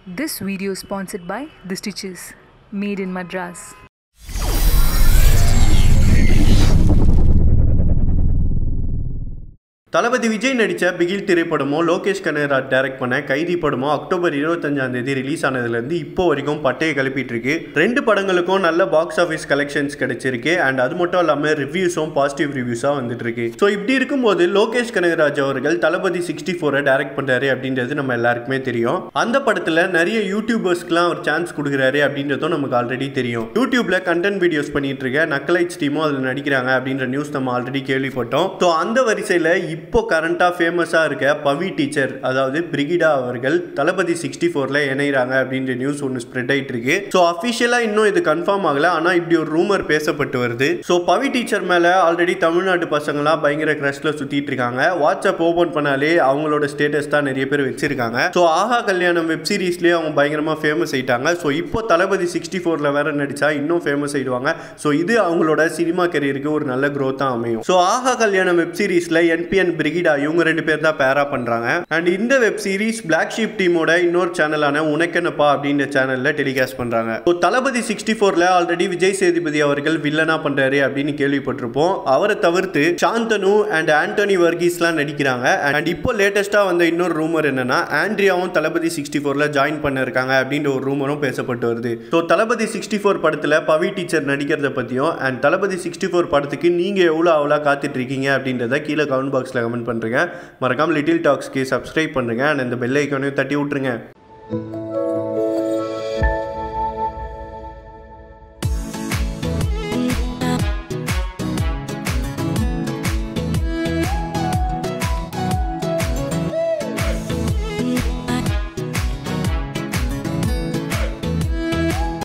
This video is sponsored by The Stitches, made in Madras. தளபதி விஜய் நடித்த பிகில் திரைப்படமும் Lokesh Kanagaraj direct பண்ண கைதி படமும் அக்டோபர் இருபத்தஞ்சாம் தேதி ரிலீஸ் ஆனதுலேருந்து இப்போ வரைக்கும் பட்டையை கிளப்பிட்டு இருக்கு ரெண்டு படங்களுக்கும் நல்ல பாக்ஸ் ஆஃபீஸ் கலெக்ஷன்ஸ் கிடைச்சிருக்கு அண்ட் அது மட்டும் இல்லாமல் ரிவ்யூஸும் பாசிட்டிவ் ரிவ்யூஸாக வந்துட்டு இருக்கு ஸோ இப்படி இருக்கும்போது லோகேஷ் கனகராஜ் அவர்கள் தளபதி சிக்ஸ்டி ஃபோரை டைரக்ட் பண்ணுறாரு அப்படின்றது நம்ம எல்லாருக்குமே தெரியும் அந்த படத்தில் நிறைய யூடியூபர்ஸ்க்குலாம் அவர் சான்ஸ் கொடுக்குறாரு அப்படின்றதும் நமக்கு ஆல்ரெடி தெரியும் யூடியூப்ல கண்டென்ட் வீடியோஸ் பண்ணிட்டு இருக்க நக்கலைட்ஸ் டீமும் அதில் நடிக்கிறாங்க அப்படின்ற நியூஸ் நம்ம ஆல்ரெடி கேள்விப்பட்டோம் ஸோ அந்த வரிசையில் இப்போ கரண்டாக ஃபேமஸாக இருக்க பவி டீச்சர் அதாவது பிரிகிடா அவர்கள் தளபதி சிக்ஸ்டி ஃபோரில் இணைகிறாங்க அப்படின்ற நியூஸ் ஒன்று ஸ்ப்ரெட் ஆகிட்டு இருக்கு ஸோ அஃபிஷியலாக இன்னும் இது கன்ஃபார்ம் ஆகல ஆனால் இப்படி ஒரு ரூமர் பேசப்பட்டு வருது ஸோ பவி டீச்சர் மேலே ஆல்ரெடி தமிழ்நாட்டு பசங்களாம் பயங்கர க்ரஷில் சுற்றிட்டு இருக்காங்க வாட்ஸ்அப் ஓப்பன் பண்ணாலே அவங்களோட ஸ்டேட்டஸ் தான் நிறைய பேர் வச்சிருக்காங்க ஸோ ஆஹா கல்யாணம் வெப் சீரிஸ்லேயே அவங்க பயங்கரமாக ஃபேமஸ் ஆயிட்டாங்க ஸோ இப்போ தளபதி சிக்ஸ்டி ஃபோரில் வேற நடிச்சா இன்னும் ஃபேமஸ் ஆயிடுவாங்க ஸோ இது அவங்களோட சினிமா கரியருக்கு ஒரு நல்ல க்ரோத்தாக அமையும் ஸோ ஆஹா கல்யாணம் வெப் சீரிஸில் என்பிஎன் பிரிகிடா இவங்க ரெண்டு பேர் தான் பேரா பண்ணுறாங்க அண்ட் இந்த வெப் சீரிஸ் பிளாக் ஷீப் டீமோட இன்னொரு சேனலான உனக்கென்னப்பா அப்படின்ற சேனலில் டெலிகாஸ்ட் பண்ணுறாங்க ஸோ தளபதி சிக்ஸ்டி ஃபோரில் ஆல்ரெடி விஜய் சேதுபதி அவர்கள் வில்லனா பண்ணுறாரு அப்படின்னு கேள்விப்பட்டிருப்போம் அவரை தவிர்த்து சாந்தனு அண்ட் ஆண்டோனி வர்கீஸ்லாம் நடிக்கிறாங்க அண்ட் இப்போ லேட்டஸ்ட்டாக வந்த இன்னொரு ரூமர் என்னன்னா ஆண்ட்ரியாவும் தளபதி சிக்ஸ்டி ஃபோரில் ஜாயின் பண்ணிருக்காங்க அப்படின்ற ஒரு ரூமரும் பேசப்பட்டு வருது ஸோ தளபதி சிக்ஸ்டி ஃபோர் படத்தில் பவி டீச்சர் நடிக்கிறத பற்றியும் அண்ட் தளபதி சிக்ஸ்டி ஃபோர் படத்துக்கு நீங்கள் எவ்வளோ அவ்வளோ காத்துட்டு இருக்கீங்க அப்படின்றத கீழே கமெண்ட் பாக்ஸில் கமெண்ட் பண்ணுறேங்க மறக்காமல் லிட்டில் டாக்ஸ்க்கு சப்ஸ்கிரைப் பண்ணுங்க அண்ட் இந்த பெல் ஐக்கானையும் தட்டி விட்ருங்க